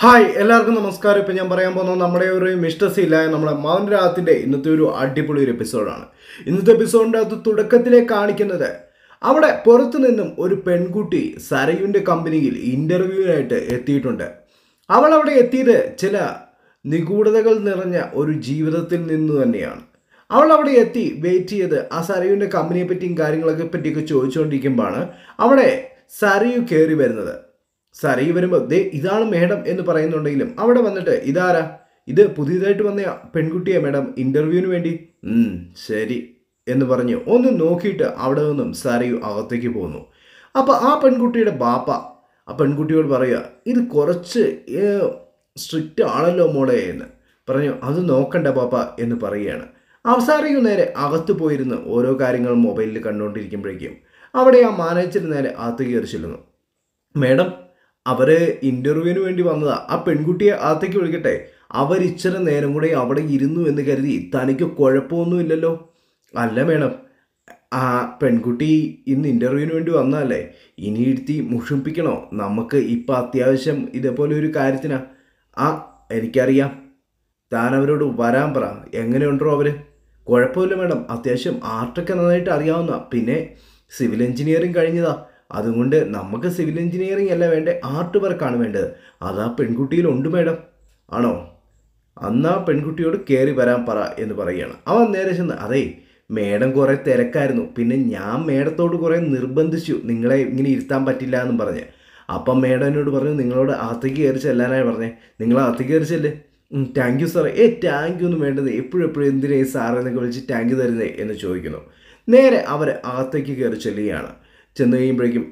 Hi എല്ലാവർക്കും നമസ്കാരം ഇപ്പം ഞാൻ പറയാൻ പോകുന്നത് നമ്മുടെ ഒരു മിസ്റ്റസ് ഇല്ല നമ്മുടെ മൗനരാഗത്തിൻ്റെ ഇന്നത്തെ ഒരു അടിപൊളി ഒരു എപ്പിസോഡാണ് ഇന്നത്തെ എപ്പിസോഡിൻ്റെ അകത്ത് തുടക്കത്തിലെ കാണിക്കുന്നത് അവിടെ പുറത്തു നിന്നും ഒരു പെൺകുട്ടി സരയുവിൻ്റെ കമ്പനിയിൽ ഇൻ്റർവ്യൂവിനായിട്ട് എത്തിയിട്ടുണ്ട് അവൾ അവിടെ എത്തിയത് ചില നിഗൂഢതകൾ നിറഞ്ഞ ഒരു ജീവിതത്തിൽ നിന്ന് തന്നെയാണ് അവൾ അവിടെ എത്തി വെയിറ്റ് ചെയ്ത് ആ സരയുവിൻ്റെ കമ്പനിയെ പറ്റിയും കാര്യങ്ങളൊക്കെ പറ്റിയൊക്കെ ചോദിച്ചുകൊണ്ടിരിക്കുമ്പോഴാണ് അവിടെ സരയു കയറി വരുന്നത് സരയു വരുമ്പോൾ ദേ ഇതാണ് മേഡം എന്ന് പറയുന്നുണ്ടെങ്കിലും അവിടെ വന്നിട്ട് ഇതാരാ ഇത് പുതിയതായിട്ട് വന്ന പെൺകുട്ടിയെ മേഡം ഇൻ്റർവ്യൂവിന് വേണ്ടി "ഉം, ശരി എന്ന് പറഞ്ഞ് ഒന്ന് നോക്കിയിട്ട് അവിടെ നിന്നും സരയു അകത്തേക്ക് പോകുന്നു അപ്പോൾ ആ പെൺകുട്ടിയുടെ ബാപ്പ ആ പെൺകുട്ടിയോട് പറയുക ഇത് കുറച്ച് സ്ട്രിക്റ്റ് ആണല്ലോ മോളെ എന്ന് പറഞ്ഞു അത് നോക്കണ്ട പാപ്പ എന്ന് പറയുകയാണ് അവസാരിക്കും നേരെ അകത്ത് പോയിരുന്ന് ഓരോ കാര്യങ്ങൾ മൊബൈലിൽ കണ്ടുകൊണ്ടിരിക്കുമ്പോഴേക്കും അവിടെ ആ മാനേജർ നേരെ അകത്ത് കയറി ചെല്ലുന്നു മേഡം അവര് ഇൻ്റർവ്യൂവിന് വേണ്ടി വന്നതാ ആ പെൺകുട്ടിയെ അകത്തേക്ക് വിളിക്കട്ടെ അവർ ഇച്ചിരി നേരം കൂടെ അവിടെ ഇരുന്നു എന്ന് കരുതി തനിക്ക് കുഴപ്പമൊന്നുമില്ലല്ലോ അല്ല മേഡം ആ പെൺകുട്ടി ഇന്ന് ഇൻ്റർവ്യൂവിന് വേണ്ടി വന്നതല്ലേ ഇനി ഇരുത്തി മുഷിപ്പിക്കണോ നമുക്ക് ഇപ്പം അത്യാവശ്യം ഇതേപോലെ ഒരു കാര്യത്തിനാ ആ എനിക്കറിയാം താൻ അവരോട് വരാൻ പറ എങ്ങനെയുണ്ടോ അവർ കുഴപ്പമില്ല മേഡം അത്യാവശ്യം ആർട്ടൊക്കെ നന്നായിട്ട് അറിയാവുന്ന പിന്നെ സിവിൽ എഞ്ചിനീയറിംഗ് കഴിഞ്ഞതാ അതുകൊണ്ട് നമുക്ക് സിവിൽ എഞ്ചിനീയറിംഗ് അല്ല വേണ്ടേ ആർട്ട് വർക്കാണ് വേണ്ടത് അതാ പെൺകുട്ടിയിലുണ്ട് മേഡം ആണോ അന്നാ പെൺകുട്ടിയോട് കയറി വരാൻ പറ എന്ന് പറയുകയാണ് അവൻ നേരെ ചെന്ന് അതേ മേഡം കുറേ തിരക്കായിരുന്നു പിന്നെ ഞാൻ മേഡത്തോട് കുറേ നിർബന്ധിച്ചു നിങ്ങളെ ഇങ്ങനെ ഇരുത്താൻ പറ്റില്ല എന്നും പറഞ്ഞ് അപ്പം മേഡം എന്നോട് പറഞ്ഞു നിങ്ങളോട് അകത്തേക്ക് കയറി ചെല്ലാനായി പറഞ്ഞേ നിങ്ങൾ അകത്തേക്ക് കയറി ചെല്ലേ താങ്ക് യു സാറേ ഏ താങ്ക് യു ഒന്നും വേണ്ടത് എപ്പോഴും എപ്പോഴും എന്തിനാ ഈ സാർ എന്നൊക്കെ വിളിച്ച് താങ്ക് യു തരുന്നേ എന്ന് ചോദിക്കുന്നു നേരെ അവർ അകത്തേക്ക് കയറി ചെല്ലുകയാണ് ചെന്ന് കഴിയുമ്പോഴേക്കും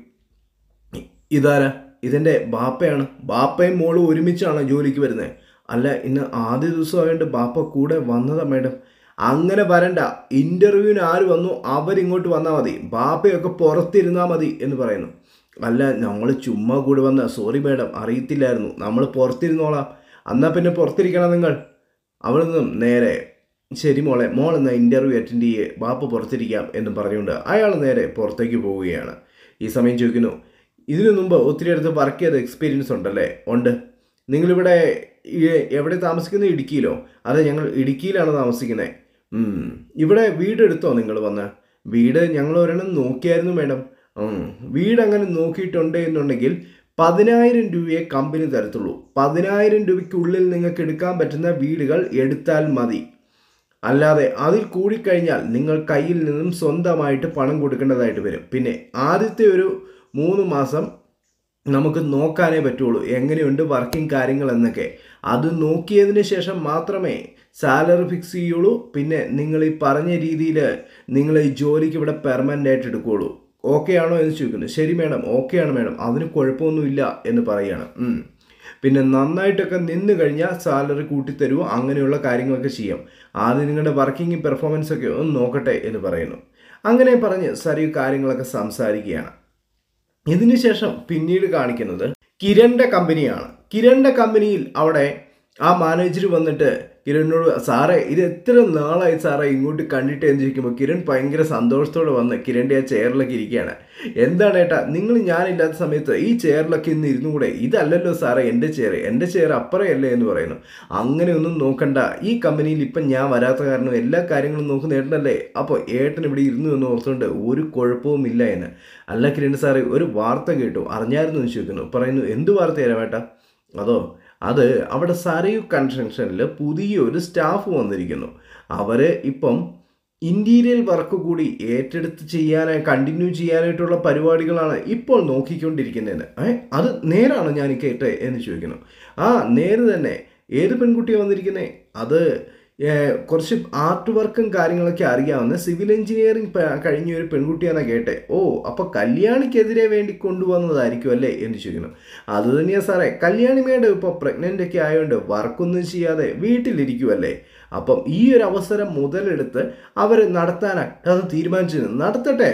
ഇതാരാ ഇതിൻ്റെ ബാപ്പയാണ് ബാപ്പയും മോളും ഒരുമിച്ചാണ് ജോലിക്ക് വരുന്നത് അല്ല ഇന്ന് ആദ്യ ദിവസമായതുകൊണ്ട് ബാപ്പ കൂടെ വന്നതാ മേഡം അങ്ങനെ വരണ്ട ഇൻ്റർവ്യൂവിന് ആര് വന്നു അവരിങ്ങോട്ട് വന്നാൽ മതി ബാപ്പയൊക്കെ പുറത്തിരുന്നാൽ മതി എന്ന് പറയുന്നു അല്ല നമ്മൾ ചുമ്മാ കൂടെ വന്ന സോറി മേഡം അറിയത്തില്ലായിരുന്നു നമ്മൾ പുറത്തിരുന്നോളാം എന്നാൽ പിന്നെ പുറത്തിരിക്കണം നിങ്ങൾ അവിടെ നിന്നും നേരെ ശരി മോളെ മോൾ എന്നാൽ ഇൻ്റർവ്യൂ അറ്റൻഡ് ചെയ്യേ ബാപ്പ പുറത്തിരിക്കാം എന്നും പറഞ്ഞുകൊണ്ട് അയാൾ നേരെ പുറത്തേക്ക് പോവുകയാണ് ഈ സമയം ചോദിക്കുന്നു ഇതിനു മുമ്പ് ഒത്തിരി അടുത്ത് വർക്ക് ചെയ്ത എക്സ്പീരിയൻസ് ഉണ്ടല്ലേ ഉണ്ട് നിങ്ങളിവിടെ ഈ- എവിടെ താമസിക്കുന്നത് ഇടുക്കിയിലോ അതെ ഞങ്ങൾ ഇടുക്കിയിലാണ് താമസിക്കുന്നത് ഉം. ഇവിടെ വീട് എടുത്തോ നിങ്ങൾ വന്ന് വീട് ഞങ്ങൾ ഒരെണ്ണം നോക്കിയായിരുന്നു മേഡം ഉം. വീട് അങ്ങനെ നോക്കിയിട്ടുണ്ട് എന്നുണ്ടെങ്കിൽ പതിനായിരം രൂപയെ കമ്പനി തരത്തുള്ളൂ പതിനായിരം രൂപയ്ക്കുള്ളിൽ നിങ്ങൾക്ക് എടുക്കാൻ പറ്റുന്ന വീടുകൾ എടുത്താൽ മതി അല്ലാതെ അതിൽ കൂടിക്കഴിഞ്ഞാൽ നിങ്ങൾ കയ്യിൽ നിന്നും സ്വന്തമായിട്ട് പണം കൊടുക്കേണ്ടതായിട്ട് വരും പിന്നെ ആദ്യത്തെ ഒരു മൂന്ന് മാസം നമുക്ക് നോക്കാനേ പറ്റുള്ളൂ എങ്ങനെയുണ്ട് വർക്കിംഗ് കാര്യങ്ങൾ എന്നൊക്കെ അത് നോക്കിയതിന് ശേഷം മാത്രമേ സാലറി ഫിക്സ് ചെയ്യുള്ളൂ പിന്നെ നിങ്ങൾ ഈ പറഞ്ഞ രീതിയിൽ നിങ്ങൾ ഈ ജോലിക്ക് ഇവിടെ പെർമനൻ്റ് ആയിട്ട് എടുക്കുകയുള്ളൂ ഓക്കെ ആണോ എന്ന് ചോദിക്കുന്നു ശരി മേഡം ഓക്കെ ആണ് മേഡം അതിന് കുഴപ്പമൊന്നുമില്ല എന്ന് പറയാണ് ഉം. പിന്നെ നന്നായിട്ടൊക്കെ നിന്ന് കഴിഞ്ഞാൽ സാലറി കൂട്ടിത്തരുമോ അങ്ങനെയുള്ള കാര്യങ്ങളൊക്കെ ചെയ്യാം ആദ്യം നിങ്ങളുടെ വർക്കിംഗ് പെർഫോമൻസ് ഒക്കെ ഒന്ന് നോക്കട്ടെ എന്ന് പറയുന്നു അങ്ങനെ പറഞ്ഞ് സരിയു കാര്യങ്ങളൊക്കെ സംസാരിക്കുകയാണ് ഇതിനുശേഷം പിന്നീട് കാണിക്കുന്നത് കിരണിന്റെ കമ്പനിയാണ് കിരണിന്റെ കമ്പനിയിൽ അവിടെ ആ മാനേജർ വന്നിട്ട് കിരണിനോട് സാറേ ഇത് എത്ര നാളായി സാറേ ഇങ്ങോട്ട് കണ്ടിട്ട് എന്ന് ചോദിക്കുമ്പോൾ കിരൺ ഭയങ്കര സന്തോഷത്തോടെ വന്ന് കിരണിൻ്റെ ആ ചെയറിലൊക്കെ ഇരിക്കുകയാണ് എന്താണ് ഏട്ടാ നിങ്ങൾ ഞാനില്ലാത്ത സമയത്ത് ഈ ചെയറിലൊക്കെ ഇന്ന് ഇരുന്നു കൂടെ ഇതല്ലല്ലോ സാറേ എൻ്റെ ചെയർ എൻ്റെ ചെയർ അപ്പുറയല്ലേ എന്ന് പറയുന്നു അങ്ങനെ ഒന്നും നോക്കണ്ട ഈ കമ്പനിയിൽ ഇപ്പം ഞാൻ വരാത്ത കാരണം എല്ലാ കാര്യങ്ങളും നോക്കുന്ന ഏട്ടനല്ലേ അപ്പോൾ ഏട്ടൻ ഇവിടെ ഇരുന്നു എന്ന് ഓർത്തുകൊണ്ട് ഒരു കുഴപ്പവും ഇല്ല എന്ന് അല്ല കിരൺ സാറേ ഒരു വാർത്ത കേട്ടു അറിഞ്ഞായിരുന്നു എന്ന് ചോദിക്കുന്നു പറയുന്നു എന്ത് വാർത്തയാണ് ഏട്ടാ അതോ അത് അവിടെ സരയു കൺസ്ട്രക്ഷനിൽ പുതിയൊരു സ്റ്റാഫ് വന്നിരിക്കുന്നു അവർ ഇപ്പം ഇൻറ്റീരിയൽ വർക്ക് കൂടി ഏറ്റെടുത്ത് ചെയ്യാനായി കണ്ടിന്യൂ ചെയ്യാനായിട്ടുള്ള പരിപാടികളാണ് ഇപ്പോൾ നോക്കിക്കൊണ്ടിരിക്കുന്നതെന്ന് ഏ അത് നേരാണോ ഞാൻ കേട്ടെ എന്ന് ചോദിക്കുന്നു ആ നേര് തന്നെ ഏത് പെൺകുട്ടിയാണ് വന്നിരിക്കുന്നത് അത് ഏ, കുറച്ച് ആർട്ട് വർക്കും കാര്യങ്ങളൊക്കെ അറിയാവുന്ന സിവിൽ എഞ്ചിനീയറിംഗ് കഴിഞ്ഞ ഒരു പെൺകുട്ടിയാണെന്ന് കേട്ടെ ഓ അപ്പോൾ കല്യാണിക്കെതിരെ വേണ്ടി കൊണ്ടുവന്നതായിരിക്കും അല്ലേ എന്ന് ചോദിക്കുന്നു അത് തന്നെയാ സാറേ കല്യാണി മേഡം ഇപ്പോൾ പ്രഗ്നൻ്റ് ഒക്കെ ആയതുകൊണ്ട് വർക്കൊന്നും ചെയ്യാതെ വീട്ടിലിരിക്കുമല്ലേ അപ്പം ഈ ഒരു അവസരം മുതലെടുത്ത് അവർ നടത്താനായി അത് തീരുമാനിച്ചു നടത്തട്ടെ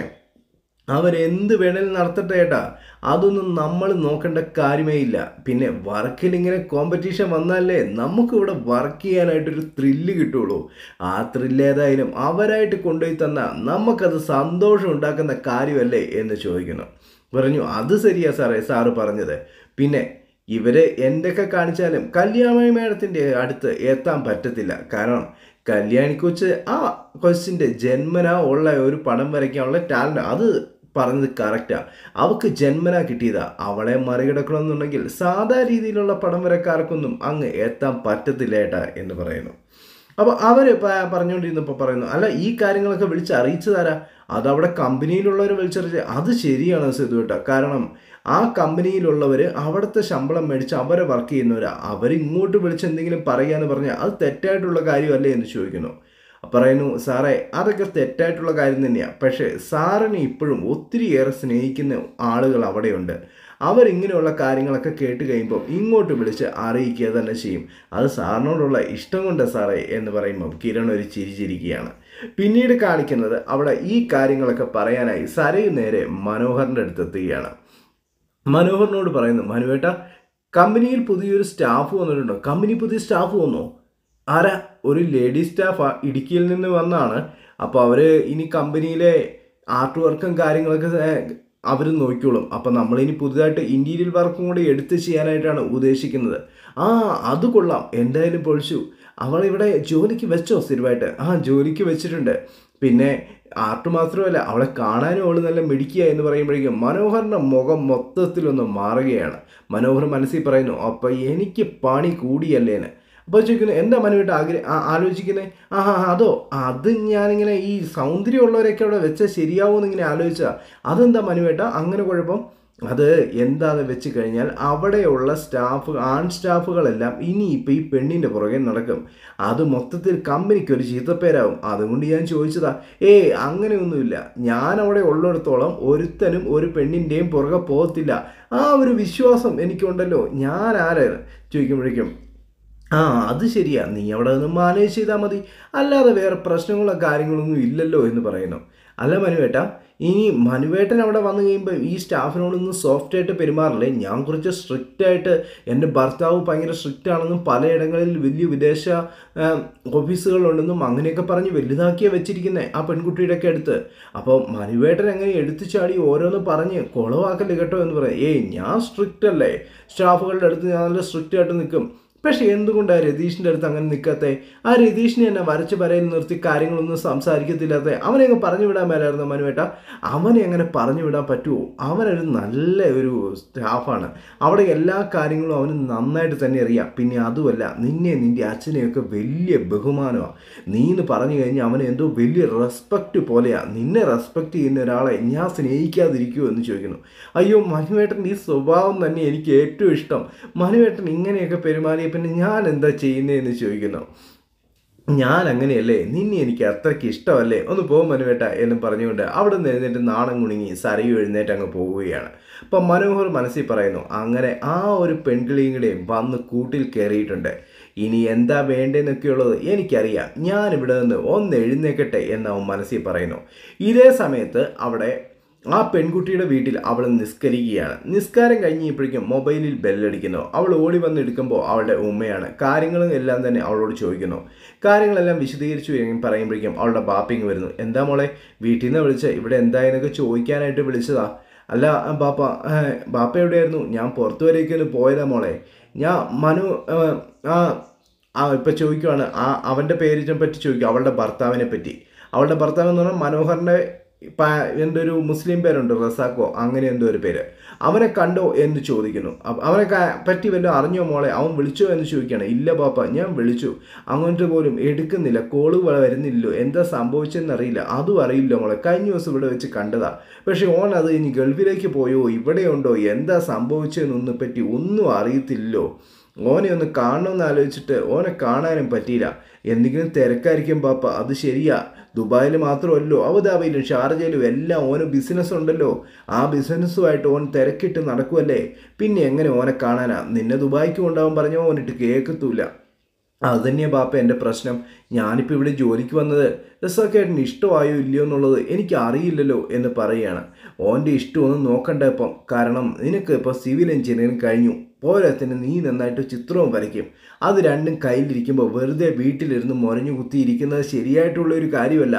അവരെന്ത് വേണേലും നടത്തട്ടെ ഏട്ടാ അതൊന്നും നമ്മൾ നോക്കേണ്ട കാര്യമേ ഇല്ല പിന്നെ വർക്കിൽ ഇങ്ങനെ കോമ്പറ്റീഷൻ വന്നാലേ നമുക്കിവിടെ വർക്ക് ചെയ്യാനായിട്ടൊരു ത്രില്ല് കിട്ടുള്ളൂ ആ ത്രില്ല് ഏതായാലും അവരായിട്ട് കൊണ്ടുപോയി തന്നാൽ നമുക്കത് സന്തോഷം ഉണ്ടാക്കുന്ന കാര്യമല്ലേ എന്ന് ചോദിക്കുന്നു പറഞ്ഞു അത് ശരിയാ സാറേ സാറ് പറഞ്ഞത് പിന്നെ ഇവര് എന്തൊക്കെ കാണിച്ചാലും കല്യാണി മേഡത്തിൻ്റെ അടുത്ത് എത്താൻ പറ്റത്തില്ല കാരണം കല്യാണി കൊച്ച് ആ കൊച്ചിൻ്റെ ജന്മന ഉള്ള ഒരു പടം വരയ്ക്കാനുള്ള ടാലൻറ്റ് അത് പറഞ്ഞത് കറക്റ്റാണ് അവൾക്ക് ജന്മന കിട്ടിയതാ അവളെ മറികടക്കണമെന്നുണ്ടെങ്കിൽ സാധാ രീതിയിലുള്ള പടം വരക്കാർക്കൊന്നും അങ്ങ് എത്താൻ പറ്റത്തില്ല ഏട്ടാ എന്ന് പറയുന്നു അപ്പോൾ അവർ പറഞ്ഞുകൊണ്ടിരുന്നപ്പോൾ പറയുന്നു അല്ല ഈ കാര്യങ്ങളൊക്കെ വിളിച്ച് അറിയിച്ചതാരാ അതവിടെ കമ്പനിയിലുള്ളവർ വിളിച്ചറിയിച്ച അത് ശരിയാണ് സിധു കേട്ടോ കാരണം ആ കമ്പനിയിലുള്ളവർ അവിടുത്തെ ശമ്പളം മേടിച്ച് അവരെ വർക്ക് ചെയ്യുന്നവരാ അവർ ഇങ്ങോട്ട് വിളിച്ച് എന്തെങ്കിലും പറയാന്ന് പറഞ്ഞാൽ അത് തെറ്റായിട്ടുള്ള കാര്യമല്ലേ എന്ന് ചോദിക്കുന്നു പറയുന്നു സാറേ അതൊക്കെ തെറ്റായിട്ടുള്ള കാര്യം തന്നെയാണ് പക്ഷേ സാറിനെ ഇപ്പോഴും ഒത്തിരിയേറെ സ്നേഹിക്കുന്ന ആളുകൾ അവിടെയുണ്ട് അവരിങ്ങനെയുള്ള കാര്യങ്ങളൊക്കെ കേട്ട് കഴിയുമ്പോൾ ഇങ്ങോട്ട് വിളിച്ച് അറിയിക്കുക തന്നെ ചെയ്യും അത് സാറിനോടുള്ള ഇഷ്ടം കൊണ്ട് സാറേ എന്ന് പറയുമ്പോൾ കിരൺ ഒരു ചിരിച്ചിരിക്കുകയാണ് പിന്നീട് കാണിക്കുന്നത് അവിടെ ഈ കാര്യങ്ങളൊക്കെ പറയാനായി സരയു നേരെ മനോഹറിൻ്റെ അടുത്തെത്തുകയാണ് മനോഹറിനോട് പറയുന്നു മനുവേട്ട കമ്പനിയിൽ പുതിയൊരു സ്റ്റാഫ് വന്നിട്ടുണ്ടോ കമ്പനി പുതിയ സ്റ്റാഫ് വന്നോ ആരാ ഒരു ലേഡി സ്റ്റാഫ് ഇടുക്കിയിൽ നിന്ന് വന്നാണ് അപ്പോൾ അവർ ഇനി കമ്പനിയിലെ ആർട്ട് വർക്കും കാര്യങ്ങളൊക്കെ അവർ നോക്കിക്കോളും അപ്പം നമ്മളിനി പുതുതായിട്ട് ഇൻറ്റീരിയൽ വർക്കും കൂടി എടുത്ത് ചെയ്യാനായിട്ടാണ് ഉദ്ദേശിക്കുന്നത് ആ അത് കൊള്ളാം എന്തായാലും പൊളിച്ചു അവളിവിടെ ജോലിക്ക് വെച്ചോ സ്ഥിരമായിട്ട് ആ ജോലിക്ക് വെച്ചിട്ടുണ്ട് പിന്നെ ആർട്ട് മാത്രമല്ല അവളെ കാണാനും അവൾ നല്ല മിടിക്കുക എന്ന് പറയുമ്പോഴേക്കും മനോഹറിൻ്റെ മുഖം മൊത്തത്തിലൊന്ന് മാറുകയാണ് മനോഹർ മനസ്സിൽ പറയുന്നു അപ്പം എനിക്ക് പണി കൂടിയല്ലേന്ന് അപ്പോൾ ചോദിക്കുന്നു എന്താ മനുവായിട്ട് ആഗ്രഹ ആലോചിക്കുന്നത് ആ ഹാ അതോ അത് ഞാനിങ്ങനെ ഈ സൗന്ദര്യമുള്ളവരൊക്കെ അവിടെ വെച്ചാൽ ശരിയാവുമെന്ന് ഇങ്ങനെ ആലോചിച്ചാൽ അതെന്താ മനുവേട്ട അങ്ങനെ കുഴപ്പം അത് എന്താന്ന് വെച്ച് കഴിഞ്ഞാൽ അവിടെയുള്ള സ്റ്റാഫ് ആൺ സ്റ്റാഫുകളെല്ലാം ഇനിയിപ്പോൾ ഈ പെണ്ണിൻ്റെ പുറകെ നടക്കും അത് മൊത്തത്തിൽ കമ്പനിക്ക് ഒരു ചീത്തപ്പേരാവും അതുകൊണ്ട് ഞാൻ ചോദിച്ചതാ ഏയ് അങ്ങനെയൊന്നുമില്ല ഞാൻ അവിടെ ഉള്ളിടത്തോളം ഒരുത്തനും ഒരു പെണ്ണിൻ്റെയും പുറകെ പോകത്തില്ല ആ ഒരു വിശ്വാസം എനിക്കുണ്ടല്ലോ ഞാൻ ആരാണ് ചോദിക്കുമ്പോഴേക്കും ആ അത് ശരിയാ നീ അവിടെ നിന്ന് മാനേജ് ചെയ്താൽ മതി അല്ലാതെ വേറെ പ്രശ്നങ്ങളോ കാര്യങ്ങളൊന്നും ഇല്ലല്ലോ എന്ന് പറയുന്നു അല്ല മനുവേട്ട ഇനി മനുവേട്ടൻ അവിടെ വന്നു കഴിയുമ്പോൾ ഈ സ്റ്റാഫിനോടൊന്നും സോഫ്റ്റ് ആയിട്ട് പെരുമാറില്ലേ ഞാൻ കുറച്ച് സ്ട്രിക്റ്റ് ആയിട്ട് എൻ്റെ ഭർത്താവ് ഭയങ്കര സ്ട്രിക്റ്റ് ആണെന്നും പലയിടങ്ങളിൽ വലിയ വിദേശ ഓഫീസുകളുണ്ടെന്നും അങ്ങനെയൊക്കെ പറഞ്ഞ് വലുതാക്കിയാ വെച്ചിരിക്കുന്നത് ആ പെൺകുട്ടിയുടെ ഒക്കെ അടുത്ത് അപ്പോൾ മനുവേട്ടൻ എങ്ങനെ എടുത്തു ചാടി ഓരോന്ന് പറഞ്ഞ് കുളവാക്കല്ലേ കേട്ടോ എന്ന് പറയാം ഏയ് ഞാൻ സ്ട്രിക്റ്റ് അല്ലേ സ്റ്റാഫുകളുടെ അടുത്ത് ഞാൻ നല്ല സ്ട്രിക്റ്റ് ആയിട്ട് നിൽക്കും പക്ഷേ എന്തുകൊണ്ടാണ് രതീഷിൻ്റെ അടുത്ത് അങ്ങനെ നിൽക്കാത്തേ ആ രതീഷിനെ എന്നെ വരച്ച് വരയിൽ നിർത്തി കാര്യങ്ങളൊന്നും സംസാരിക്കത്തില്ലാത്ത അവനെ അങ്ങ് പറഞ്ഞു വിടാൻ മേലായിരുന്നു മനുവേട്ട അവനെ അങ്ങനെ പറഞ്ഞു വിടാൻ പറ്റുമോ അവനൊരു നല്ല ഒരു സ്റ്റാഫാണ് അവിടെ എല്ലാ കാര്യങ്ങളും അവന് നന്നായിട്ട് തന്നെ അറിയാം പിന്നെ അതുമല്ല നിന്നെ നിൻ്റെ അച്ഛനെയൊക്കെ വലിയ ബഹുമാനമാണ് നീ എന്ന് പറഞ്ഞു കഴിഞ്ഞാൽ അവന് എന്തോ വലിയ റെസ്പെക്റ്റ് പോലെയാണ് നിന്നെ റെസ്പെക്റ്റ് ചെയ്യുന്ന ഒരാളെ ഞാൻ സ്നേഹിക്കാതിരിക്കുമോ എന്ന് ചോദിക്കുന്നു അയ്യോ മനുവേട്ടൻ്റെ ഈ സ്വഭാവം തന്നെ എനിക്ക് ഏറ്റവും ഇഷ്ടം മനുവേട്ടൻ ഇങ്ങനെയൊക്കെ പെരുമാറിയ പിന്നെ ഞാൻ എന്താ ചെയ്യുന്നതെന്ന് ചോദിക്കുന്നു ഞാൻ അങ്ങനെയല്ലേ നിന്നെ എനിക്ക് അത്രയ്ക്ക് ഇഷ്ടമല്ലേ ഒന്ന് പോകും മനുവേട്ട എന്നും പറഞ്ഞുകൊണ്ട് അവിടെ നിന്ന് എഴുന്നേറ്റ് നാണം കുണുങ്ങി സരയു എഴുന്നേറ്റ് അങ്ങ് പോവുകയാണ് അപ്പം മനോഹർ മനസ്സിൽ പറയുന്നു അങ്ങനെ ആ ഒരു പെൺകിളിയുടെയും വന്ന് കൂട്ടിൽ കയറിയിട്ടുണ്ട് ഇനി എന്താ വേണ്ടതെന്നൊക്കെയുള്ളത് എനിക്കറിയാം ഞാനിവിടെ നിന്ന് ഒന്ന് എഴുന്നേക്കട്ടെ എന്ന് അവൻ മനസ്സിൽ പറയുന്നു ഇതേ സമയത്ത് അവിടെ ആ പെൺകുട്ടിയുടെ വീട്ടിൽ അവൾ നിസ്കരിക്കുകയാണ് നിസ്കാരം കഴിഞ്ഞപ്പോഴേക്കും മൊബൈലിൽ ബെല്ലടിക്കുന്നു അവൾ ഓടി വന്ന് എടുക്കുമ്പോൾ അവളുടെ ഉമ്മയാണ് കാര്യങ്ങളും എല്ലാം തന്നെ അവളോട് ചോദിക്കുന്നു കാര്യങ്ങളെല്ലാം വിശദീകരിച്ചു കഴിഞ്ഞ് പറയുമ്പോഴേക്കും അവളുടെ ബാപ്പിങ് വരുന്നു എന്താ മോളെ വീട്ടിൽ നിന്ന് വിളിച്ച ഇവിടെ എന്തായെന്നൊക്കെ ചോദിക്കാനായിട്ട് വിളിച്ചതാ അല്ല ബാപ്പ ബാപ്പ എവിടെയായിരുന്നു ഞാൻ പുറത്തു വരേക്കൊന്ന് പോയതാ മോളെ ഞാൻ മനു ആ ആ ഇപ്പം ചോദിക്കുവാണ് ആ അവൻ്റെ പേരിനെ പറ്റി ചോദിക്കും അവളുടെ ഭർത്താവിനെ പറ്റി അവളുടെ ഭർത്താവ് എന്ന് പറഞ്ഞാൽ മനോഹറിൻ്റെ എൻ്റെ ഒരു മുസ്ലിം പേരുണ്ട് റസാക്കോ അങ്ങനെ എന്തോ ഒരു പേര് അവനെ കണ്ടോ എന്ന് ചോദിക്കുന്നു അവനെ പറ്റി വല്ലതും അറിഞ്ഞോ മോളെ അവൻ വിളിച്ചോ എന്ന് ചോദിക്കുകയാണ് ഇല്ല പാപ്പ ഞാൻ വിളിച്ചു അങ്ങോട്ട് പോലും എടുക്കുന്നില്ല കോള് വരുന്നില്ലല്ലോ എന്താ സംഭവിച്ചെന്നറിയില്ല അതും അറിയില്ല മോളെ കഴിഞ്ഞ ദിവസം ഇവിടെ വെച്ച് കണ്ടതാ പക്ഷെ ഓൻ അത് ഇനി ഗൾഫിലേക്ക് പോയോ ഇവിടെയുണ്ടോ എന്താ സംഭവിച്ചതെന്നൊന്നും പറ്റി ഒന്നും അറിയത്തില്ലോ ഓനെ ഒന്ന് കാണണമെന്ന് ആലോചിച്ചിട്ട് ഓനെ കാണാനും പറ്റിയില്ല എന്തെങ്കിലും തിരക്കായിരിക്കും പാപ്പ അത് ശരിയാ ദുബായിൽ മാത്രമല്ലോ അബുദാബിയിലും ഷാർജയിലും എല്ലാം ഓന് ബിസിനസ് ഉണ്ടല്ലോ ആ ബിസിനസ്സുമായിട്ട് ഓൻ തിരക്കിട്ട് നടക്കുമല്ലേ പിന്നെ എങ്ങനെ ഓനെ കാണാനാ നിന്നെ ദുബായിക്ക് കൊണ്ടാവാൻ പറഞ്ഞോ ഓനിട്ട് കേൾക്കത്തൂല അത് തന്നെയാണ് ബാപ്പ എൻ്റെ പ്രശ്നം ഞാനിപ്പോൾ ഇവിടെ ജോലിക്ക് വന്നത് രസക്കേട്ടന് ഇഷ്ടമായോ ഇല്ലയോ എന്നുള്ളത് എനിക്ക് അറിയില്ലല്ലോ എന്ന് പറയുകയാണ് ഓൻ്റെ ഇഷ്ടമൊന്നും നോക്കണ്ട ഇപ്പം കാരണം നിനക്ക് ഇപ്പോൾ സിവിൽ എഞ്ചിനീയറിംഗ് കഴിഞ്ഞു പോരാത്തിന് നീ നന്നായിട്ട് ചിത്രവും വരയ്ക്കും അത് രണ്ടും കയ്യിലിരിക്കുമ്പോൾ വെറുതെ വീട്ടിലിരുന്ന് മുരഞ്ഞു കുത്തിയിരിക്കുന്നത് ശരിയായിട്ടുള്ള ഒരു കാര്യമല്ല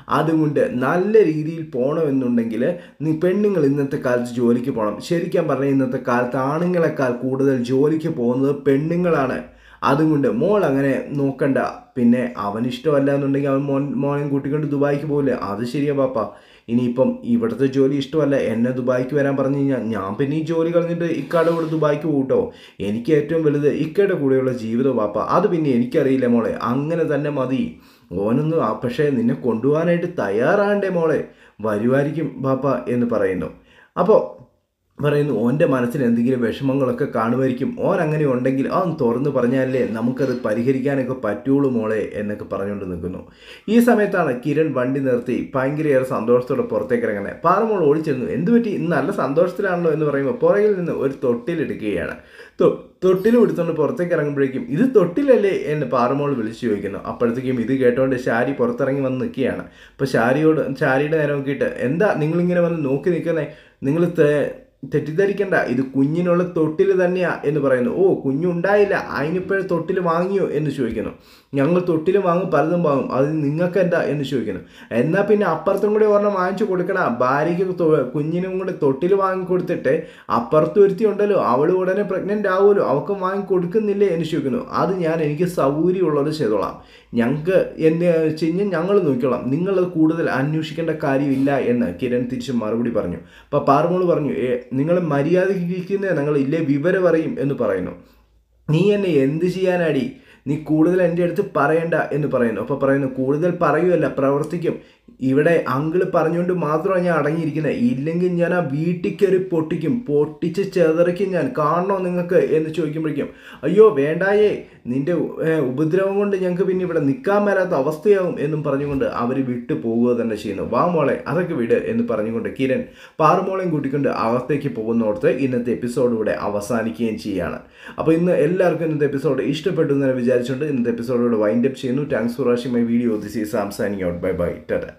അതുകൊണ്ട് നല്ല രീതിയിൽ പോകണമെന്നുണ്ടെങ്കിൽ നീ പെണ്ണുങ്ങൾ ഇന്നത്തെ കാലത്ത് ജോലിക്ക് പോകണം ശരിക്കും പറഞ്ഞാൽ ഇന്നത്തെ കാലത്ത് ആണുങ്ങളെക്കാൾ കൂടുതൽ ജോലിക്ക് പോകുന്നത് പെണ്ണുങ്ങളാണ് അതുകൊണ്ട് മോൾ അങ്ങനെ നോക്കണ്ട പിന്നെ അവൻ ഇഷ്ടമല്ല എന്നുണ്ടെങ്കിൽ അവൻ മോൻ മോനെ കൂട്ടിക്കൊണ്ട് ദുബായിക്ക് പോകില്ലേ അത് ശരിയാ പാപ്പ ഇനിയിപ്പം ഇവിടുത്തെ ജോലി ഇഷ്ടമല്ല എന്നെ ദുബായിക്ക് വരാൻ പറഞ്ഞു കഴിഞ്ഞാൽ ഞാൻ പിന്നെ ഈ ജോലി കളഞ്ഞിട്ട് ഇക്കാടെ കൂടെ ദുബായിക്ക് പോകട്ടോ എനിക്ക് ഏറ്റവും വലുത് ഇക്കയുടെ കൂടെയുള്ള ജീവിതം പാപ്പ അത് പിന്നെ എനിക്കറിയില്ല മോളെ അങ്ങനെ തന്നെ മതി ഓനൊന്നും ആ പക്ഷേ നിന്നെ കൊണ്ടുപോകാനായിട്ട് തയ്യാറാണ്ടേ മോളെ വരുമായിരിക്കും പാപ്പ എന്ന് പറയുന്നു അപ്പോൾ പറയുന്നു ഓൻ്റെ മനസ്സിൽ എന്തെങ്കിലും വിഷമങ്ങളൊക്കെ കാണുമായിരിക്കും ഓൻ അങ്ങനെ ഉണ്ടെങ്കിൽ അവൻ തുറന്ന് പറഞ്ഞാലേ നമുക്കത് പരിഹരിക്കാനൊക്കെ പറ്റുള്ളൂ മോളെ എന്നൊക്കെ പറഞ്ഞുകൊണ്ട് നിൽക്കുന്നു ഈ സമയത്താണ് കിരൺ വണ്ടി നിർത്തി ഭയങ്കരയേറെ സന്തോഷത്തോടെ പുറത്തേക്ക് ഇറങ്ങുന്നത് പാറമോൾ ഓടിച്ചിരുന്നു എന്ത് പറ്റി ഇന്ന് നല്ല സന്തോഷത്തിലാണല്ലോ എന്ന് പറയുമ്പോൾ പുറകിൽ നിന്ന് ഒരു തൊട്ടിലെടുക്കുകയാണ് തൊ- തൊട്ടിൽ എടുത്തുകൊണ്ട് പുറത്തേക്ക് ഇറങ്ങുമ്പോഴേക്കും ഇത് തൊട്ടിലല്ലേ എന്ന് പാറമോൾ വിളിച്ചു ചോദിക്കുന്നു അപ്പോഴത്തേക്കും ഇത് കേട്ടോണ്ട് ഷാരി പുറത്തിറങ്ങി വന്ന് നിൽക്കുകയാണ് അപ്പോൾ ഷാരിയോട് ഷാരിയുടെ നേരെ നോക്കിയിട്ട് എന്താ നിങ്ങളിങ്ങനെ വന്ന് നോക്കി നിൽക്കുന്നേ നിങ്ങൾ തെറ്റിദ്ധരിക്കണ്ട ഇത് കുഞ്ഞിനുള്ള തൊട്ടിൽ തന്നെയാ എന്ന് പറയുന്നു ഓ കുഞ്ഞുണ്ടായില്ല അതിനിപ്പോഴും തൊട്ടിൽ വാങ്ങിയോ എന്ന് ചോദിക്കുന്നു ഞങ്ങൾ തൊട്ടിൽ വാങ്ങും പലതും വാങ്ങും അത് നിങ്ങൾക്ക് എന്താ എന്ന് ചോദിക്കുന്നു എന്നാൽ പിന്നെ അപ്പുറത്തും കൂടി ഒരെണ്ണം വാങ്ങിച്ചു കൊടുക്കണ ഭാര്യയ്ക്ക് തൊ- കുഞ്ഞിനും കൂടെ തൊട്ടിൽ വാങ്ങി കൊടുത്തിട്ട് അപ്പുറത്ത് ഒരുത്തി ഉണ്ടല്ലോ അവൾ ഉടനെ പ്രഗ്നൻ്റ് ആവുമല്ലോ അവൾക്കും വാങ്ങി കൊടുക്കുന്നില്ലേ എന്ന് ചോദിക്കുന്നു അത് ഞാൻ എനിക്ക് സൗകര്യമുള്ളത് ചെയ്തോളാം ഞങ്ങൾക്ക് എന്ന് വെച്ച് കഴിഞ്ഞാൽ ഞങ്ങൾ നോക്കിക്കോളാം നിങ്ങളത് കൂടുതൽ അന്വേഷിക്കേണ്ട കാര്യമില്ല എന്ന് കിരൺ തിരിച്ച് മറുപടി പറഞ്ഞു അപ്പോൾ പാർമോള് പറഞ്ഞു "ഏ, നിങ്ങൾ മര്യാദയ്ക്ക് ഇരിക്കുന്നേ നിങ്ങൾ ഇല്ലേ വിവരം അറിയും എന്ന് പറയുന്നു നീ എന്നെ എന്ത് ചെയ്യാനാടി നീ കൂടുതൽ എൻ്റെ അടുത്ത് പറയണ്ട എന്ന് പറയുന്നു അപ്പോൾ പറയുന്നു കൂടുതൽ പറയുമല്ല പ്രവർത്തിക്കും ഇവിടെ അങ്കിള് പറഞ്ഞുകൊണ്ട് മാത്രമാണ് ഞാൻ അടങ്ങിയിരിക്കുന്നത് ഇല്ലെങ്കിൽ ഞാൻ ആ വീട്ടിൽ കയറി പൊട്ടിക്കും പൊട്ടിച്ച് ചെതറിക്കും ഞാൻ കാണണോ നിങ്ങൾക്ക് എന്ന് ചോദിക്കുമ്പോഴേക്കും അയ്യോ വേണ്ടായേ നിന്റെ ഏ, ഉപദ്രവം കൊണ്ട് ഞങ്ങൾക്ക് പിന്നെ ഇവിടെ നിൽക്കാൻ മേലാത്ത അവസ്ഥയാവും എന്നും പറഞ്ഞുകൊണ്ട് അവർ വിട്ടു പോവുക തന്നെ ചെയ്യുന്നു വാ മോളെ അതൊക്കെ വിട് എന്ന് പറഞ്ഞുകൊണ്ട് കിരൺ പാറുമോളെയും കൂട്ടിക്കൊണ്ട് അകത്തേക്ക് പോകുന്നോടത്ത് ഇന്നത്തെ എപ്പിസോഡ് ഇവിടെ അവസാനിക്കുകയും ചെയ്യുകയാണ് അപ്പോൾ ഇന്ന് എല്ലാവർക്കും ഇന്നത്തെ എപ്പിസോഡ് ഇഷ്ടപ്പെട്ടു എന്ന് വിചാരിച്ചുകൊണ്ട് ഇന്നത്തെ എപ്പിസോഡോട് വൈൻഡ് അപ്പ് ചെയ്യുന്നു thanks for watching my video this is സാംസാനിങ് ഔട്ട് ബൈ ബൈ ടാറ്റ